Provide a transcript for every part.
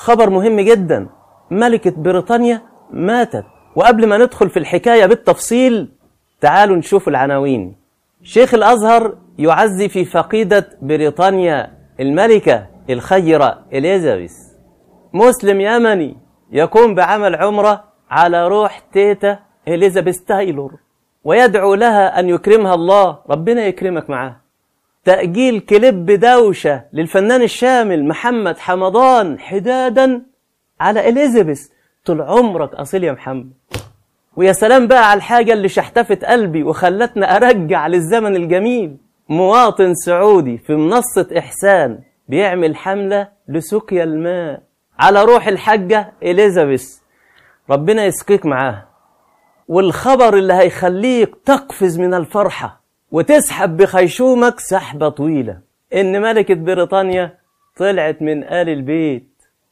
خبر مهم جدا ملكة بريطانيا ماتت وقبل ما ندخل في الحكاية بالتفصيل تعالوا نشوف العناوين شيخ الأزهر يعزي في فقيدة بريطانيا الملكة الخيرة إليزابيث مسلم يمني يقوم بعمل عمرة على روح تيتا إليزابيث تايلور ويدعو لها أن يكرمها الله ربنا يكرمك معاه تأجيل كليب دوشة للفنان الشامل محمد حمضان حدادا على إليزابيث طول عمرك أصيل يا محمد ويا سلام بقى على الحاجة اللي شحتفت قلبي وخلتنا أرجع للزمن الجميل مواطن سعودي في منصة إحسان بيعمل حملة لسقيا الماء على روح الحاجة إليزابيث ربنا يسقيك معاها والخبر اللي هيخليك تقفز من الفرحة وتسحب بخيشومك سحبة طويلة إن ملكة بريطانيا طلعت من آل البيت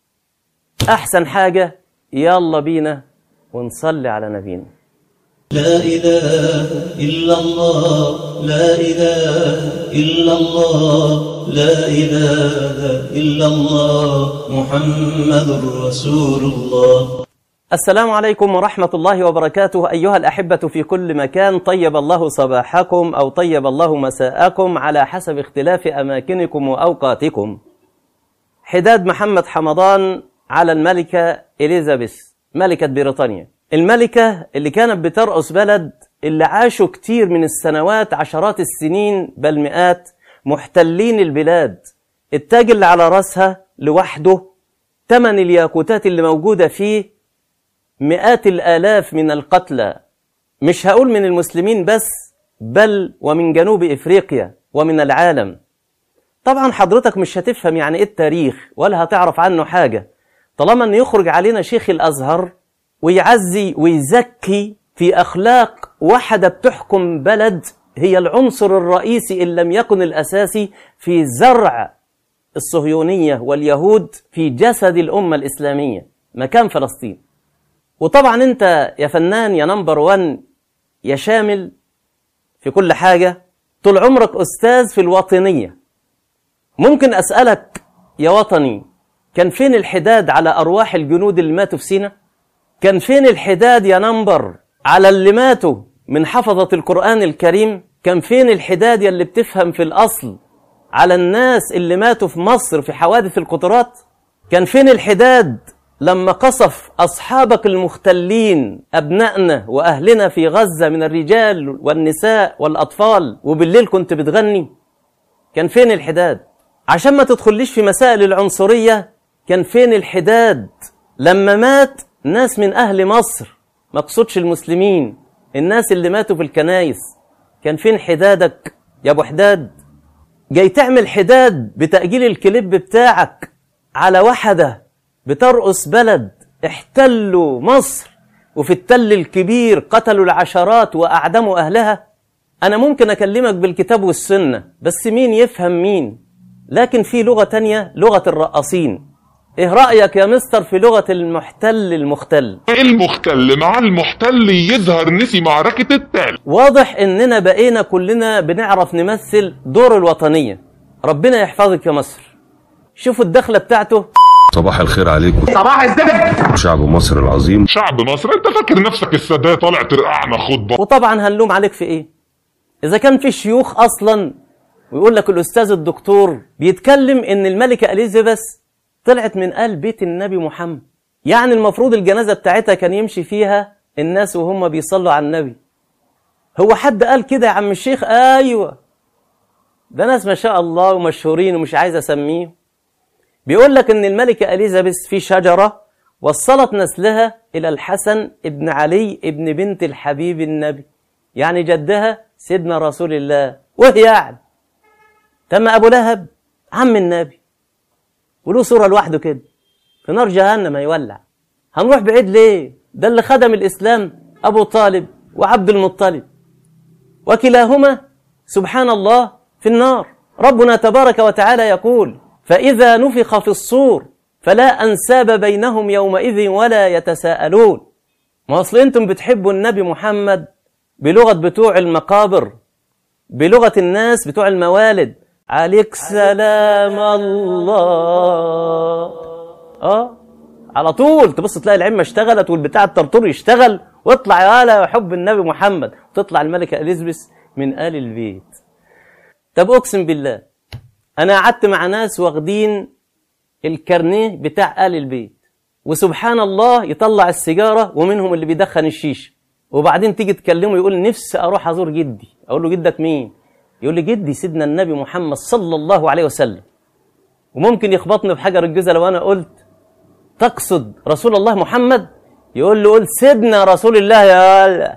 أحسن حاجة يلا بينا ونصلي على نبينا لا إله إلا الله لا إله إلا الله لا إله إلا الله محمد رسول الله السلام عليكم ورحمة الله وبركاته أيها الأحبة في كل مكان طيب الله صباحكم أو طيب الله مساءكم على حسب اختلاف أماكنكم وأوقاتكم حداد محمد حمضان على الملكة إليزابيث ملكة بريطانيا الملكة اللي كانت بترأس بلد اللي عاشوا كتير من السنوات عشرات السنين بل مئات محتلين البلاد التاج اللي على راسها لوحده ثمن الياقوتات اللي موجودة فيه مئات الآلاف من القتلى مش هقول من المسلمين بس بل ومن جنوب إفريقيا ومن العالم طبعا حضرتك مش هتفهم يعني إيه التاريخ ولا هتعرف عنه حاجة طالما أن يخرج علينا شيخ الأزهر ويعزي ويزكي في أخلاق واحدة بتحكم بلد هي العنصر الرئيسي إن لم يكن الأساسي في زرع الصهيونية واليهود في جسد الأمة الإسلامية مكان فلسطين وطبعا أنت يا فنان يا نمبر وان يا شامل في كل حاجة طول عمرك أستاذ في الوطنية ممكن أسألك يا وطني كان فين الحداد على أرواح الجنود اللي ماتوا في سينا؟ كان فين الحداد يا نمبر على اللي ماتوا من حفظة القرآن الكريم؟ كان فين الحداد يا اللي بتفهم في الأصل على الناس اللي ماتوا في مصر في حوادث القطارات؟ كان فين الحداد لما قصف أصحابك المختلين أبنائنا وأهلنا في غزة من الرجال والنساء والأطفال وبالليل كنت بتغني؟ كان فين الحداد؟ عشان ما تدخليش في مسائل العنصرية كان فين الحداد لما مات ناس من أهل مصر ما اقصدش المسلمين الناس اللي ماتوا في الكنايس كان فين حدادك يا أبو حداد جاي تعمل حداد بتأجيل الكليب بتاعك على وحدة بترقص بلد احتلوا مصر وفي التل الكبير قتلوا العشرات وأعدموا أهلها أنا ممكن أكلمك بالكتاب والسنة بس مين يفهم مين لكن في لغة تانية لغة الرقاصين ايه رأيك يا مستر في لغة المحتل المختل المختل مع المحتل يظهر نسي معركة التال واضح اننا بقينا كلنا بنعرف نمثل دور الوطنية ربنا يحفظك يا مصر شوفوا الدخلة بتاعته صباح الخير عليكم صباح الزفت شعب مصر العظيم شعب مصر انت فاكر نفسك السادات طالع ترقعنا خطبة وطبعا هنلوم عليك في ايه اذا كان في شيوخ اصلا ويقول لك الاستاذ الدكتور بيتكلم ان الملكة اليزابيث طلعت من آل بيت النبي محمد يعني المفروض الجنازة بتاعتها كان يمشي فيها الناس وهم بيصلوا على النبي هو حد قال كده يا عم الشيخ ايوه ده ناس ما شاء الله ومشهورين ومش عايز اسميه بيقول لك ان الملكة اليزابيث في شجرة وصلت نسلها الى الحسن ابن علي ابن بنت الحبيب النبي يعني جدها سيدنا رسول الله وهي يعني تم ابو لهب عم النبي وله صورة لوحده كده في نار جهنم هيولع هنروح بعيد ليه ده اللي خدم الإسلام أبو طالب وعبد المطلب وكلاهما سبحان الله في النار ربنا تبارك وتعالى يقول فإذا نفخ في الصور فلا أنساب بينهم يومئذ ولا يتساءلون ما أصل أنتم بتحبوا النبي محمد بلغة بتوع المقابر بلغة الناس بتوع الموالد عليك سلام الله اه على طول تبص تلاقي العمه اشتغلت والبتاع الطرطور يشتغل واطلع يا هلا حب النبي محمد وتطلع الملكه اليزابيث من ال البيت طب اقسم بالله انا قعدت مع ناس واخدين الكارنيه بتاع ال البيت وسبحان الله يطلع السيجاره ومنهم اللي بيدخن الشيشه وبعدين تيجي تكلمه يقول نفسي اروح ازور جدي اقول له جدك مين يقول لي جدي سيدنا النبي محمد صلى الله عليه وسلم وممكن يخبطني بحجر الجزء لو انا قلت تقصد رسول الله محمد يقول له قول سيدنا رسول الله يا الله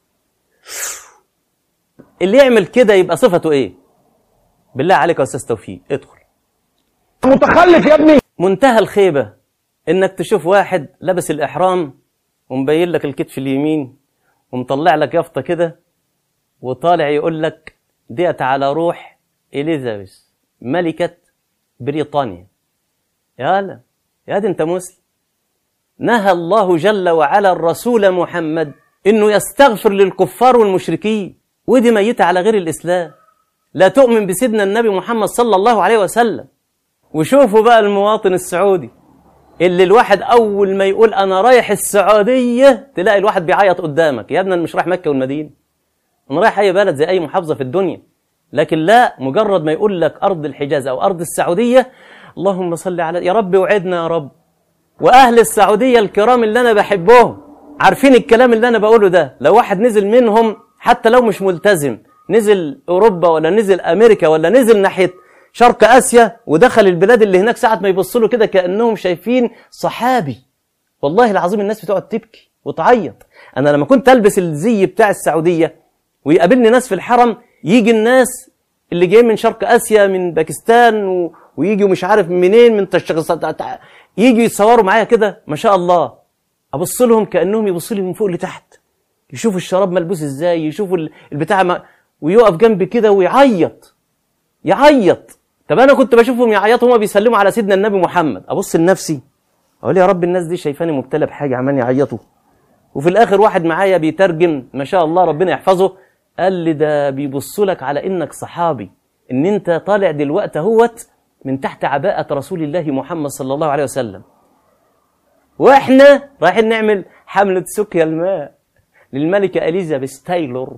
اللي يعمل كده يبقى صفته ايه بالله عليك يا استاذ توفيق ادخل متخلف يا ابني منتهى الخيبة انك تشوف واحد لابس الاحرام ومبين لك الكتف اليمين ومطلع لك يافطة كده وطالع يقول لك ديت على روح اليزابيث ملكة بريطانيا يا لا يا دي انت مسلم نهى الله جل وعلا الرسول محمد انه يستغفر للكفار والمشركين ودي ميتة على غير الاسلام لا تؤمن بسيدنا النبي محمد صلى الله عليه وسلم وشوفوا بقى المواطن السعودي اللي الواحد اول ما يقول انا رايح السعوديه تلاقي الواحد بيعيط قدامك يا ابني انا مش رايح مكه والمدينه انا رايح اي بلد زي اي محافظه في الدنيا لكن لا مجرد ما يقول لك ارض الحجاز او ارض السعوديه اللهم صل على يا رب وعدنا يا رب واهل السعوديه الكرام اللي انا بحبهم عارفين الكلام اللي انا بقوله ده لو واحد نزل منهم حتى لو مش ملتزم نزل اوروبا ولا نزل امريكا ولا نزل ناحيه شرق اسيا ودخل البلاد اللي هناك ساعه ما يبصوا له كده كانهم شايفين صحابي والله العظيم الناس بتقعد تبكي وتعيط انا لما كنت البس الزي بتاع السعوديه ويقابلني ناس في الحرم يجي الناس اللي جايين من شرق اسيا من باكستان و... ويجوا مش عارف منين من تشخيصات يجوا يتصوروا معايا كده ما شاء الله ابص لهم كانهم يبصوا لي من فوق لتحت يشوفوا الشراب ملبوس ازاي يشوفوا البتاع ما... ويقف جنبي كده ويعيط يعيط طب انا كنت بشوفهم يعيطوا هما بيسلموا على سيدنا النبي محمد ابص لنفسي اقول يا رب الناس دي شايفاني مبتلى بحاجه عمال يعيطوا وفي الاخر واحد معايا بيترجم ما شاء الله ربنا يحفظه قال لي ده بيبصوا لك على انك صحابي ان انت طالع دلوقتي اهوت من تحت عباءة رسول الله محمد صلى الله عليه وسلم واحنا رايحين نعمل حملة سقيا الماء للملكة اليزابيث تايلور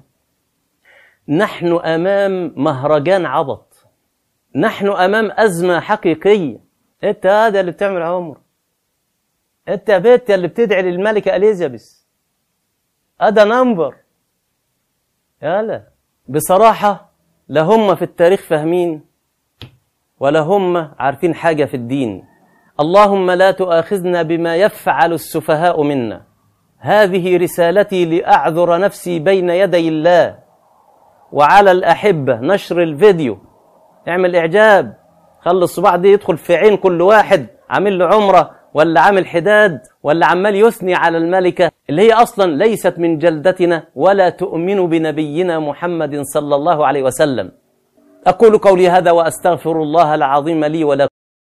نحن امام مهرجان عبط نحن امام ازمه حقيقيه انت هذا اللي بتعمل عمر انت يا بيت اللي بتدعي للملكه اليزابيث هذا نمبر يالا بصراحه لا هم في التاريخ فاهمين ولا هم عارفين حاجه في الدين اللهم لا تؤاخذنا بما يفعل السفهاء منا هذه رسالتي لاعذر نفسي بين يدي الله وعلى الأحبة نشر الفيديو اعمل إعجاب خلي الصباع دي يدخل في عين كل واحد عامل له عمرة ولا عامل حداد ولا عمال يثني على الملكة اللي هي أصلا ليست من جلدتنا ولا تؤمن بنبينا محمد صلى الله عليه وسلم أقول قولي هذا وأستغفر الله العظيم لي ولكم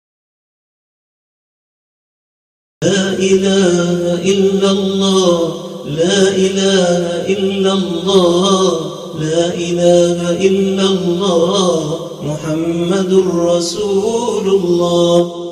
لا إله إلا الله لا إله إلا الله لا إله إلا الله محمد رسول الله